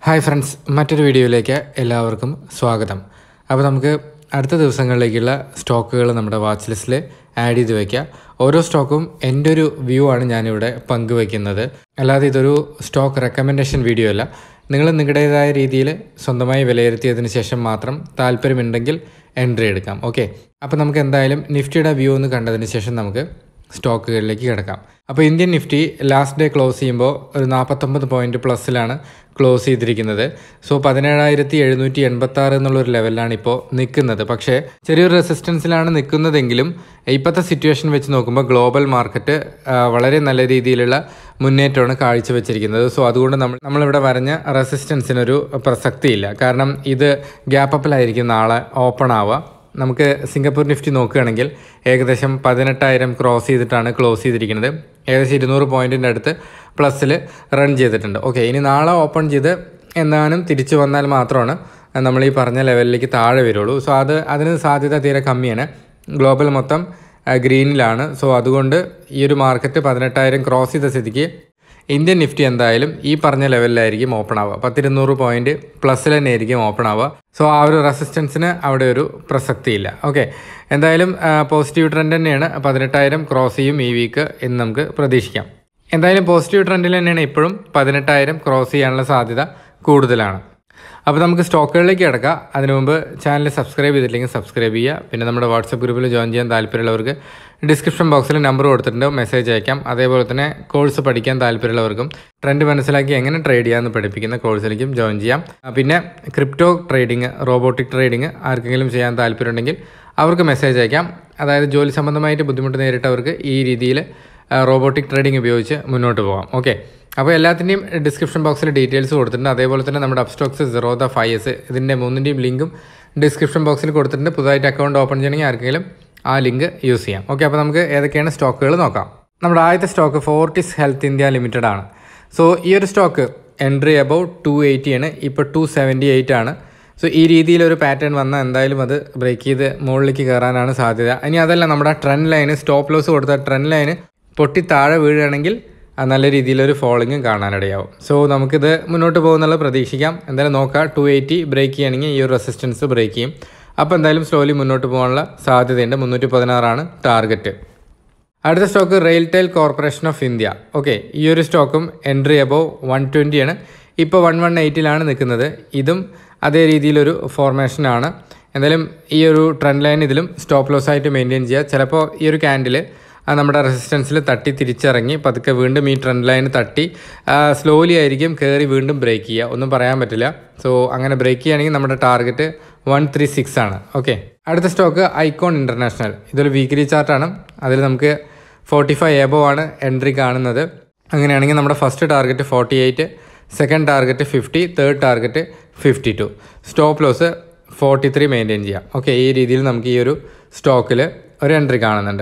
hi friends മറ്റൊരു വീഡിയോയിലേക്ക് എല്ലാവർക്കും സ്വാഗതം അപ്പോൾ നമുക്ക് അടുത്ത ദിവസങ്ങളിലേക്കുള്ള സ്റ്റോക്കുകൾ നമ്മുടെ വാച്ച് ലിസ്റ്റിൽ ആഡ് ചെയ്ത് വയ്ക്കുക ഓരോ സ്റ്റോക്കും എൻ്റെ ഒരു വ്യൂ ആണ് ഞാനിവിടെ പങ്കുവയ്ക്കുന്നത് അല്ലാതെ ഇതൊരു സ്റ്റോക്ക് റെക്കമെൻഡേഷൻ വീഡിയോ അല്ല നിങ്ങൾ നിങ്ങളുടേതായ രീതിയിൽ സ്വന്തമായി വിലയിരുത്തിയതിന് ശേഷം മാത്രം താല്പര്യമുണ്ടെങ്കിൽ എൻട്രി എടുക്കാം ഓക്കെ അപ്പോൾ നമുക്ക് എന്തായാലും നിഫ്റ്റിയുടെ വ്യൂ ഒന്ന് കണ്ടതിന് ശേഷം നമുക്ക് സ്റ്റോക്കുകളിലേക്ക് കിടക്കാം അപ്പോൾ Indian Nifty last day close ചെയ്യുമ്പോൾ ഒരു നാൽപ്പത്തൊമ്പത് പോയിൻറ്റ് പ്ലസ്സിലാണ് ക്ലോസ് ചെയ്തിരിക്കുന്നത് സോ പതിനേഴായിരത്തി എഴുന്നൂറ്റി എൺപത്തി ആറ് എന്നുള്ളൊരു ലെവലിലാണ് ഇപ്പോൾ നിൽക്കുന്നത് പക്ഷേ ചെറിയൊരു റെസിസ്റ്റൻസിലാണ് നിൽക്കുന്നതെങ്കിലും ഇപ്പോഴത്തെ സിറ്റുവേഷൻ വെച്ച് നോക്കുമ്പോൾ ഗ്ലോബൽ മാർക്കറ്റ് ആ, വളരെ നല്ല രീതിയിലുള്ള മുന്നേറ്റമാണ് കാഴ്ചവെച്ചിരിക്കുന്നത് സോ അതുകൊണ്ട് നമ്മൾ നമ്മളിവിടെ വരഞ്ഞ റെസിസ്റ്റൻസിനൊരു പ്രസക്തിയില്ല കാരണം ഇത് ഗ്യാപ്പ് അപ്പിലായിരിക്കും നാളെ ഓപ്പൺ ആവുക നമുക്ക് സിംഗപ്പൂർ നിഫ്റ്റി നോക്കുകയാണെങ്കിൽ ഏകദേശം പതിനെട്ടായിരം ക്രോസ് ചെയ്തിട്ടാണ് ക്ലോസ് ചെയ്തിരിക്കുന്നത് ഏകദേശം ഇരുന്നൂറ് പോയിൻറ്റിൻ്റെ അടുത്ത് പ്ലസ്സിൽ റൺ ചെയ്തിട്ടുണ്ട് ഓക്കെ ഇനി നാളെ ഓപ്പൺ ചെയ്ത് എന്നാലും തിരിച്ചു വന്നാൽ മാത്രമാണ് നമ്മൾ ഈ പറഞ്ഞ ലെവലിലേക്ക് താഴെ വരുള്ളൂ സോ അത് അതിന് സാധ്യത തീരെ കമ്മിയാണ് ഗ്ലോബൽ മൊത്തം ആ, ഗ്രീനിലാണ് സോ അതുകൊണ്ട് ഈ ഒരു മാർക്കറ്റ് പതിനെട്ടായിരം ക്രോസ് ചെയ്ത സ്ഥിതിക്ക് ഇന്ത്യൻ നിഫ്റ്റി എന്തായാലും ഈ പറഞ്ഞ ലെവലിലായിരിക്കും ഓപ്പൺ ആവുക പത്തിരുന്നൂറ് പോയിന്റ് പ്ലസ്സിൽ തന്നെ ആയിരിക്കും ഓപ്പൺ ആവുക സോ ആ ഒരു റെസിസ്റ്റൻസിന് അവിടെ ഒരു പ്രസക്തിയില്ല ഓക്കെ എന്തായാലും പോസിറ്റീവ് ട്രെൻഡ് തന്നെയാണ് പതിനെട്ടായിരം ക്രോസ് ചെയ്യും ഈ വീക്ക് എന്ന് നമുക്ക് പ്രതീക്ഷിക്കാം എന്തായാലും പോസിറ്റീവ് ട്രെൻഡിൽ തന്നെയാണ് ഇപ്പോഴും പതിനെട്ടായിരം ക്രോസ് ചെയ്യാനുള്ള സാധ്യത കൂടുതലാണ് അപ്പോൾ നമുക്ക് സ്റ്റോക്കുകളിലേക്ക് കിടക്കാം അതിനു മുമ്പ് ചാനൽ സബ്സ്ക്രൈബ് ചെയ്തില്ലെങ്കിൽ സബ്സ്ക്രൈബ് ചെയ്യുക പിന്നെ നമ്മുടെ വാട്സപ്പ് ഗ്രൂപ്പിൽ ജോയിൻ ചെയ്യാൻ താല്പര്യമുള്ളവർക്ക് ഡിസ്ക്രിപ്ഷൻ ബോക്സിൽ നമ്പർ കൊടുത്തിട്ടുണ്ട് മെസ്സേജ് അയക്കാം അതേപോലെ തന്നെ കോഴ്സ് പഠിക്കാൻ താല്പര്യമുള്ളവർക്കും ട്രെൻഡ് മനസ്സിലാക്കി എങ്ങനെ ട്രേഡ് ചെയ്യാമെന്ന് പഠിപ്പിക്കുന്ന കോഴ്സിലേക്കും ജോയിൻ ചെയ്യാം ആ, പിന്നെ ക്രിപ്റ്റോ ട്രേഡിംഗ് റോബോട്ടിക് ട്രേഡിംഗ് ആർക്കെങ്കിലും ചെയ്യാൻ താല്പര്യമുണ്ടെങ്കിൽ അവർക്ക് മെസ്സേജ് അയക്കാം അതായത് ജോലി സംബന്ധമായിട്ട് ബുദ്ധിമുട്ട് നേരിട്ടവർക്ക് ഈ രീതിയിൽ റോബോട്ടിക് ട്രേഡിംഗ് ഉപയോഗിച്ച് മുന്നോട്ട് പോകാം ഓക്കെ അപ്പോൾ എല്ലാത്തിൻ്റെയും ഡിസ്ക്രിപ്ഷൻ ബോക്സിൽ ഡീറ്റെയിൽസ് കൊടുത്തിട്ടുണ്ട് അതേപോലെ തന്നെ നമ്മുടെ അപ്സ്റ്റോക്സ് സീറോദ ഫൈവ് എസ് ഇതിൻ്റെ മൂന്നിൻ്റെയും ലിങ്കും ഡിസ്ക്രിപ്ഷൻ ബോക്സിൽ കൊടുത്തിട്ടുണ്ട് പുതുതായിട്ട് അക്കൗണ്ട് ഓപ്പൺ ചെയ്യണമെങ്കിൽ ആർക്കെങ്കിലും ആ ലിങ്ക് യൂസ് ചെയ്യാം ഓക്കെ അപ്പോൾ നമുക്ക് ഏതൊക്കെയാണ് സ്റ്റോക്കുകൾ നോക്കാം നമ്മുടെ ആദ്യത്തെ stock Fortis health India limited ആണ് സോ ഈ ഒരു stock entry about two eighty ആണ് ഇപ്പോൾ ടു സെവൻറ്റി എയ്റ്റ് ആണ് സോ ഈ രീതിയിലൊരു പാറ്റേൺ വന്നാൽ എന്തായാലും അത് ബ്രേക്ക് ചെയ്ത് മുകളിലേക്ക് കയറാനാണ് സാധ്യത ഇനി അതല്ല നമ്മുടെ ട്രെൻഡ് ലൈന് സ്റ്റോപ്പ് ലോസ് കൊടുത്ത ട്രെൻഡ് ലൈന് പൊട്ടി താഴെ വീഴുകയാണെങ്കിൽ ആ നല്ല രീതിയിലൊരു ഫോളിങ്ങും കാണാനിടയാവും സോ നമുക്കിത് മുന്നോട്ട് പോകുന്നുള്ളത് പ്രതീക്ഷിക്കാം എന്തായാലും നോക്കാം ടു എയ്റ്റി ബ്രേക്ക് ചെയ്യണമെങ്കിൽ ഈ ഒരു റെസിസ്റ്റൻസ് ബ്രേക്ക് ചെയ്യും അപ്പോൾ എന്തായാലും സ്ലോലി മുന്നോട്ട് പോകാനുള്ള സാധ്യതയുണ്ട് മുന്നൂറ്റി പതിനാറാണ് ടാർഗറ്റ് അടുത്ത stock RailTel corporation of India okay ഈ ഒരു സ്റ്റോക്കും എൻട്രി അബോവ് വൺ ട്വൻറ്റി ആണ് ഇപ്പോൾ വൺ വൺ എയ്റ്റിലാണ് നിൽക്കുന്നത് ഇതും അതേ രീതിയിലൊരു ഫോർമേഷനാണ് എന്തായാലും ഈ ഒരു ട്രെൻഡ് ലൈൻ ഇതിലും സ്റ്റോപ്പ് ലോസ് ആയിട്ട് മെയിൻറ്റെയിൻ ചെയ്യുക ചിലപ്പോൾ ഈ ഒരു ക്യാൻഡിൽ നമ്മുടെ റെസിസ്റ്റൻസിൽ തട്ടി തിരിച്ചിറങ്ങി പതുക്കെ വീണ്ടും ഈ ട്രെൻഡ് ലൈൻ തട്ടി സ്ലോലി ആയിരിക്കും കയറി വീണ്ടും ബ്രേക്ക് ചെയ്യുക ഒന്നും പറയാൻ പറ്റില്ല സോ അങ്ങനെ ബ്രേക്ക് ചെയ്യുകയാണെങ്കിൽ നമ്മുടെ ടാർഗറ്റ് വൺ ത്രീ സിക്സ് ആണ് ഓക്കെ അടുത്ത സ്റ്റോക്ക് ഐക്കോൺ ഇൻ്റർനാഷണൽ ഇതൊരു വീക്ക്ലി ചാർട്ടാണ് അതിൽ നമുക്ക് ഫോർട്ടി ഫൈവ് എബോ ആണ് എൻട്രി കാണുന്നത് അങ്ങനെയാണെങ്കിൽ നമ്മുടെ first target forty eight second target fifty third target fifty two stop loss forty three maintain ചെയ്യാം ഓക്കെ ഈ രീതിയിൽ നമുക്ക് ഈ ഒരു സ്റ്റോക്കിൽ ഒരു എൻട്രി കാണുന്നുണ്ട്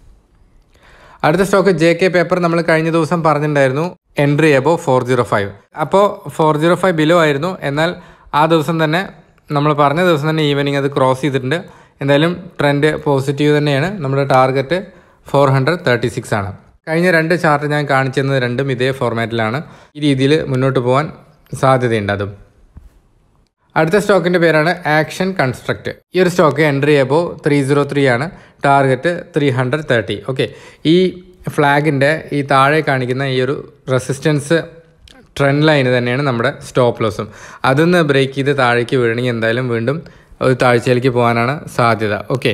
അടുത്ത സ്റ്റോക്ക് ജെ കെ പേപ്പർ നമ്മൾ കഴിഞ്ഞ ദിവസം പറഞ്ഞിട്ടുണ്ടായിരുന്നു entry above four zero five അപ്പോൾ ഫോർ സീറോ ഫൈവ് ബിലോ ആയിരുന്നു എന്നാൽ ആ ദിവസം തന്നെ നമ്മൾ പറഞ്ഞ ദിവസം തന്നെ ഈവനിങ് അത് ക്രോസ് ചെയ്തിട്ടുണ്ട് എന്തായാലും ട്രെൻഡ് പോസിറ്റീവ് തന്നെയാണ് നമ്മുടെ target four hundred thirty six ആണ് കഴിഞ്ഞ രണ്ട് ചാർട്ട് ഞാൻ കാണിച്ചിരുന്നത് രണ്ടും ഇതേ ഫോർമാറ്റിലാണ് ഈ രീതിയിൽ മുന്നോട്ട് പോകാൻ സാധ്യതയുണ്ട് അതും അടുത്ത സ്റ്റോക്കിൻ്റെ പേരാണ് ആക്ഷൻ കൺസ്ട്രക്റ്റ് ഈ ഒരു stock entry above three zero three ആണ് target three hundred thirty okay ഈ ഫ്ലാഗിൻ്റെ ഈ താഴെ കാണിക്കുന്ന ഈ ഒരു റെസിസ്റ്റൻസ് ട്രെൻഡ് ലൈന് തന്നെയാണ് നമ്മുടെ സ്റ്റോപ്പ് ലോസും അതൊന്ന് ബ്രേക്ക് ചെയ്ത് താഴേക്ക് വീഴണമെങ്കിൽ എന്തായാലും വീണ്ടും ഒരു താഴ്ചയിലേക്ക് പോകാനാണ് സാധ്യത ഓക്കെ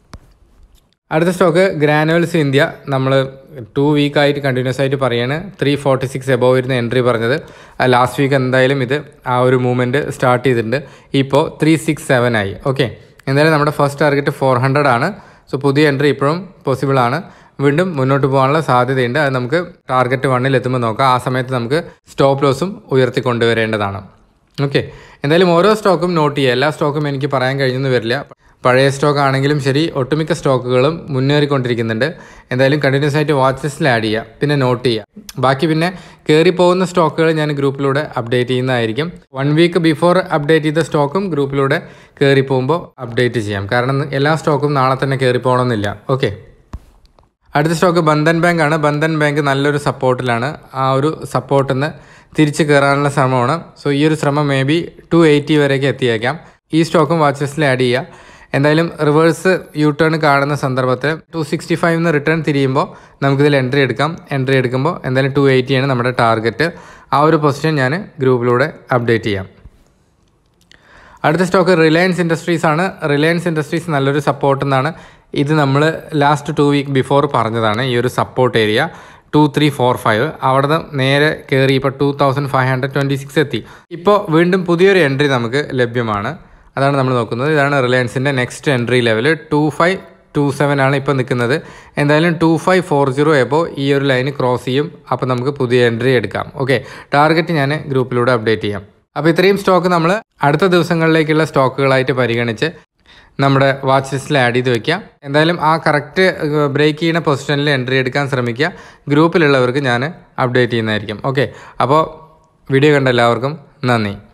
അടുത്ത സ്റ്റോക്ക് ഗ്രാനുവൽസ് ഇന്ത്യ നമ്മൾ ടു വീക്കായിട്ട് കണ്ടിന്യൂസ് ആയിട്ട് പറയാണ് ത്രീ ഫോർട്ടി സിക്സ് എബോവ് വരുന്ന എൻട്രി പറഞ്ഞത് ലാസ്റ്റ് വീക്ക് എന്തായാലും ഇത് ആ ഒരു മൂവ്മെൻറ്റ് സ്റ്റാർട്ട് ചെയ്തിട്ടുണ്ട് ഇപ്പോൾ ത്രീ സിക്സ് സെവൻ ആയി ഓക്കെ എന്തായാലും നമ്മുടെ ഫസ്റ്റ് ടാർഗറ്റ് ഫോർ ഹൺഡ്രഡ് ആണ് സോ പുതിയ എൻട്രി ഇപ്പോഴും പോസിബിൾ ആണ് വീണ്ടും മുന്നോട്ട് പോകാനുള്ള സാധ്യതയുണ്ട് അത് നമുക്ക് ടാർഗറ്റ് വണ്ണിൽ എത്തുമ്പോൾ നോക്കാം ആ സമയത്ത് നമുക്ക് സ്റ്റോപ്പ് ലോസും ഉയർത്തി കൊണ്ടുവരേണ്ടതാണ് ഓക്കെ എന്തായാലും ഓരോ സ്റ്റോക്കും നോട്ട് ചെയ്യുക എല്ലാ സ്റ്റോക്കും എനിക്ക് പറയാൻ കഴിഞ്ഞെന്ന് വരില്ല പഴയ സ്റ്റോക്ക് ആണെങ്കിലും ശരി ഒട്ടുമിക്ക സ്റ്റോക്കുകളും മുന്നേറിക്കൊണ്ടിരിക്കുന്നുണ്ട് എന്തായാലും കണ്ടിന്യൂസ് ആയിട്ട് വാച്ച് ലിസ്റ്റിൽ ആഡ് ചെയ്യുക പിന്നെ നോട്ട് ചെയ്യുക ബാക്കി പിന്നെ കയറി പോകുന്ന സ്റ്റോക്കുകൾ ഞാൻ ഗ്രൂപ്പിലൂടെ അപ്ഡേറ്റ് ചെയ്യുന്നതായിരിക്കും വൺ വീക്ക് ബിഫോർ അപ്ഡേറ്റ് ചെയ്ത സ്റ്റോക്കും ഗ്രൂപ്പിലൂടെ കയറി പോകുമ്പോൾ അപ്ഡേറ്റ് ചെയ്യാം കാരണം എല്ലാ സ്റ്റോക്കും നാളെ തന്നെ കയറി പോകണമെന്നില്ല ഓക്കെ അടുത്ത സ്റ്റോക്ക് ബന്ധൻ ബാങ്ക് ആണ് ബന്ധൻ ബാങ്ക് നല്ലൊരു സപ്പോർട്ടിലാണ് ആ ഒരു സപ്പോർട്ടിൽ നിന്ന് തിരിച്ച് കയറാനുള്ള ശ്രമമാണ് സോ ഈ ഒരു ശ്രമം മേ ബി ടു എയ്റ്റി വരെയൊക്കെ എത്തിയേക്കാം ഈ സ്റ്റോക്കും വാച്ച് ലിസ്റ്റിൽ ആഡ് ചെയ്യുക എന്തായാലും റിവേഴ്സ് യു ടേൺ കാണുന്ന സന്ദർഭത്തിൽ ടു സിക്സ്റ്റി ഫൈവിന്ന് റിട്ടേൺ തിരിയുമ്പോൾ നമുക്കിതിൽ എൻട്രി എടുക്കാം എൻട്രി എടുക്കുമ്പോൾ എന്തായാലും ടു എയ്റ്റിയാണ് നമ്മുടെ ടാർഗറ്റ് ആ ഒരു പൊസിഷൻ ഞാൻ ഗ്രൂപ്പിലൂടെ അപ്ഡേറ്റ് ചെയ്യാം അടുത്ത സ്റ്റോക്ക് റിലയൻസ് ഇൻഡസ്ട്രീസ് ആണ് റിലയൻസ് ഇൻഡസ്ട്രീസ് നല്ലൊരു സപ്പോർട്ട് എന്നാണ് ഇത് നമ്മൾ ലാസ്റ്റ് ടു വീക്ക് ബിഫോർ പറഞ്ഞതാണ് ഈ ഒരു support area two three four five അവിടെ നിന്ന് നേരെ കയറി ഇപ്പോൾ two thousand five hundred twenty six എത്തി ഇപ്പോൾ വീണ്ടും പുതിയൊരു എൻട്രി നമുക്ക് ലഭ്യമാണ് അതാണ് നമ്മൾ നോക്കുന്നത് ഇതാണ് റിലയൻസിൻ്റെ next entry level two five two seven ആണ് ഇപ്പോൾ നിൽക്കുന്നത് എന്തായാലും two five four zero above ഈ ഒരു ലൈൻ ക്രോസ് ചെയ്യും അപ്പോൾ നമുക്ക് പുതിയ എൻട്രി എടുക്കാം ഓക്കെ ടാർഗറ്റ് ഞാൻ ഗ്രൂപ്പിലൂടെ അപ്ഡേറ്റ് ചെയ്യാം അപ്പോൾ ഇത്രയും സ്റ്റോക്ക് നമ്മൾ അടുത്ത ദിവസങ്ങളിലേക്കുള്ള സ്റ്റോക്കുകളായിട്ട് പരിഗണിച്ച് നമ്മുടെ വാച്ച് ലിസ്റ്റിൽ ആഡ് ചെയ്ത് വെക്കുക എന്തായാലും ആ കറക്റ്റ് ബ്രേക്ക് ചെയ്യുന്ന പൊസിഷനിൽ എൻട്രി എടുക്കാൻ ശ്രമിക്കുക ഗ്രൂപ്പിലുള്ളവർക്ക് ഞാൻ അപ്ഡേറ്റ് ചെയ്യുന്നതായിരിക്കും ഓക്കെ അപ്പോൾ വീഡിയോ കണ്ട എല്ലാവർക്കും നന്ദി